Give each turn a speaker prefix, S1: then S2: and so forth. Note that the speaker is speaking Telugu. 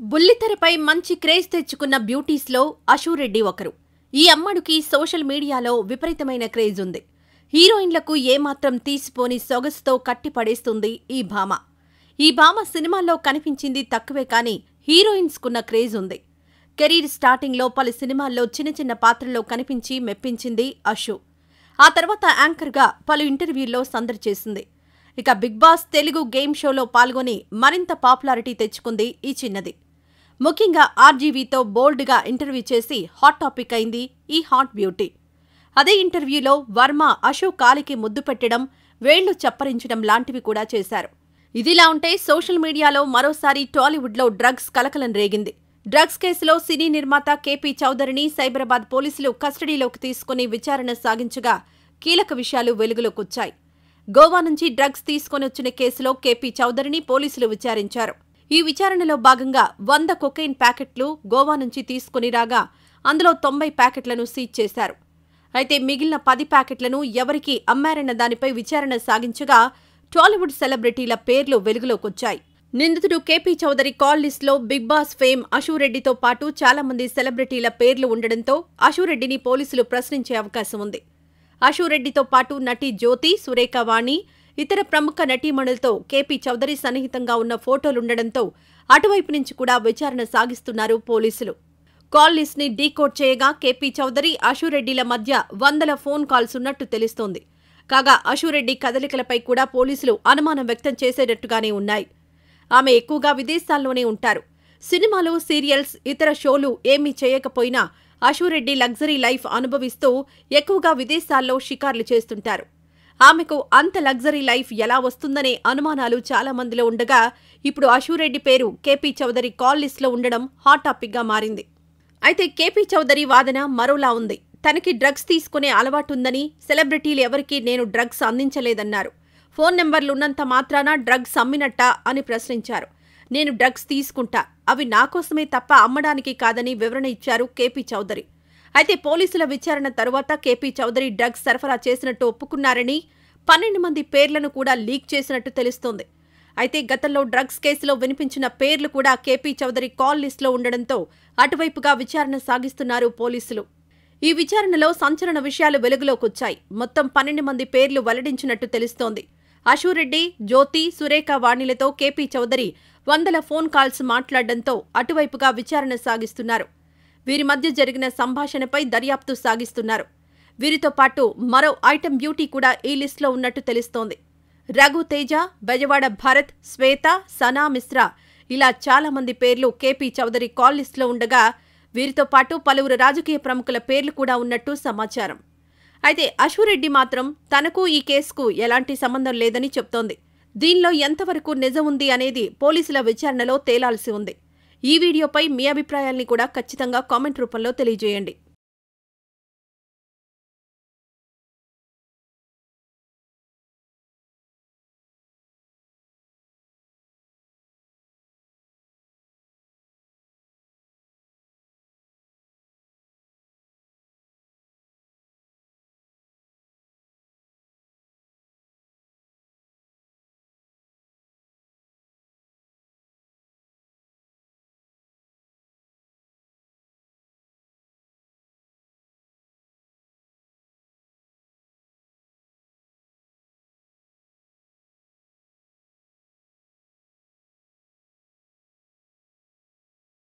S1: బుల్లితెరపై మంచి క్రేజ్ తెచ్చుకున్న బ్యూటీస్లో అశూరెడ్డి ఒకరు ఈ అమ్మడుకి సోషల్ మీడియాలో విపరీతమైన క్రేజ్ ఉంది హీరోయిన్లకు ఏమాత్రం తీసిపోని సొగసుతో కట్టిపడేస్తుంది ఈ భామ ఈ భామ సినిమాల్లో కనిపించింది తక్కువే కానీ హీరోయిన్స్కున్న క్రేజ్ ఉంది కెరీర్ స్టార్టింగ్లో పలు సినిమాల్లో చిన్న చిన్న పాత్రల్లో కనిపించి మెప్పించింది అశు ఆ తర్వాత యాంకర్గా పలు ఇంటర్వ్యూల్లో సందడి చేసింది ఇక బిగ్ బాస్ తెలుగు గేమ్ షోలో పాల్గొని మరింత పాపులారిటీ తెచ్చుకుంది ఈ చిన్నది ముఖ్యంగా ఆర్జీవీతో బోల్డ్గా ఇంటర్వ్యూ చేసి హాట్ టాపిక్ అయింది ఈ హాట్ బ్యూటీ అదే ఇంటర్వ్యూలో వర్మ అశు కాలికి ముద్దు పెట్టడం వేళ్లు చప్పరించడం లాంటివి కూడా చేశారు ఇదిలా ఉంటే సోషల్ మీడియాలో మరోసారి టాలీవుడ్లో డ్రగ్స్ కలకలం రేగింది డ్రగ్స్ కేసులో సినీ నిర్మాత కేపీ చౌదరిని సైబరాబాద్ పోలీసులు కస్టడీలోకి తీసుకుని విచారణ సాగించగా కీలక విషయాలు వెలుగులోకొచ్చాయి గోవా నుంచి డ్రగ్స్ తీసుకొని వచ్చిన కేసులో కేపీ చౌదరిని పోలీసులు విచారించారు ఈ విచారణలో భాగంగా వంద కొకైన్ ప్యాకెట్లు గోవా నుంచి తీసుకుని రాగా అందులో తొంభై ప్యాకెట్లను సీజ్ చేశారు అయితే మిగిలిన పది ప్యాకెట్లను ఎవరికి అమ్మారన్న దానిపై విచారణ సాగించగా టాలీవుడ్ సెలబ్రిటీల పేర్లు వెలుగులోకొచ్చాయి నిందితుడు కేపీ చౌదరి కాల్ లిస్టులో బిగ్ బాస్ ఫేమ్ అశూరెడ్డితో పాటు చాలా మంది సెలబ్రిటీల పేర్లు ఉండడంతో అశూరెడ్డిని పోలీసులు ప్రశ్నించే అవకాశం ఉంది అశూరెడ్డితో పాటు నటి జ్యోతి సురేఖ వాణి ఇతర ప్రముఖ నటీమణులతో కేపీ చౌదరి సన్నిహితంగా ఉన్న ఫోటోలుండడంతో అటువైపు నుంచి కూడా విచారణ సాగిస్తున్నారు పోలీసులు కాల్ లిస్ట్ ని డీకోడ్ చేయగా కేపీ చౌదరి అశూరెడ్డిల మధ్య వందల ఫోన్ కాల్స్ ఉన్నట్టు తెలుస్తోంది కాగా అశూరెడ్డి కదలికలపై కూడా పోలీసులు అనుమానం వ్యక్తం చేసేటట్టుగానే ఉన్నాయి ఆమె ఎక్కువగా విదేశాల్లోనే ఉంటారు సినిమాలు సీరియల్స్ ఇతర షోలు ఏమీ చేయకపోయినా అశూరెడ్డి లగ్జరీ లైఫ్ అనుభవిస్తూ ఎక్కువగా విదేశాల్లో షికార్లు చేస్తుంటారు ఆమెకు అంత లగ్జరీ లైఫ్ ఎలా వస్తుందనే అనుమానాలు చాలా మందిలో ఉండగా ఇప్పుడు అశూరెడ్డి పేరు కేపీ చౌదరి కాల్ లిస్టులో ఉండడం హాట్ టాపిక్గా మారింది అయితే కేపీ చౌదరి వాదన మరోలా ఉంది తనకి డ్రగ్స్ తీసుకునే అలవాటుందని సెలబ్రిటీలు ఎవరికీ నేను డ్రగ్స్ అందించలేదన్నారు ఫోన్ నెంబర్లున్నంత మాత్రాన డ్రగ్స్ అమ్మినట్టా అని ప్రశ్నించారు నేను డ్రగ్స్ తీసుకుంటా అవి నా కోసమే తప్ప అమ్మడానికి కాదని వివరణ ఇచ్చారు కేపీ చౌదరి అయితే పోలీసుల విచారణ తరువాత కేపీ చౌదరి డ్రగ్స్ సరఫరా చేసినట్టు ఒప్పుకున్నారని పన్నెండు మంది పేర్లను కూడా లీక్ చేసినట్టు తెలుస్తోంది అయితే గతంలో డ్రగ్స్ కేసులో వినిపించిన పేర్లు కూడా కేపీ చౌదరి కాల్ లిస్టులో ఉండడంతో అటువైపుగా విచారణ సాగిస్తున్నారు పోలీసులు ఈ విచారణలో సంచలన విషయాలు వెలుగులోకొచ్చాయి మొత్తం పన్నెండు మంది పేర్లు వెల్లడించినట్టు తెలుస్తోంది అశూరెడ్డి జ్యోతి సురేఖ వాణిలతో కేపీ చౌదరి వందల ఫోన్ కాల్స్ మాట్లాడడంతో అటువైపుగా విచారణ సాగిస్తున్నారు వీరి మధ్య జరిగిన సంభాషణపై దర్యాప్తు సాగిస్తున్నారు వీరితో పాటు మరో ఐటెం బ్యూటీ కూడా ఈ లిస్టులో ఉన్నట్టు తెలుస్తోంది రఘు తేజ బెజవాడ భరత్ శ్వేత సనా మిశ్రా ఇలా చాలా మంది పేర్లు కేపీ చౌదరి కాల్ లిస్టులో ఉండగా వీరితో పాటు పలువురు రాజకీయ ప్రముఖుల పేర్లు కూడా ఉన్నట్టు సమాచారం అయితే అశురెడ్డి మాత్రం తనకు ఈ కేసుకు ఎలాంటి సంబంధం లేదని చెప్తోంది దీనిలో ఎంతవరకు నిజం ఉంది అనేది పోలీసుల విచారణలో తేలాల్సి ఉంది ఈ వీడియోపై మీ అభిప్రాయాల్ని కూడా ఖచ్చితంగా కామెంట్ రూపంలో తెలియజేయండి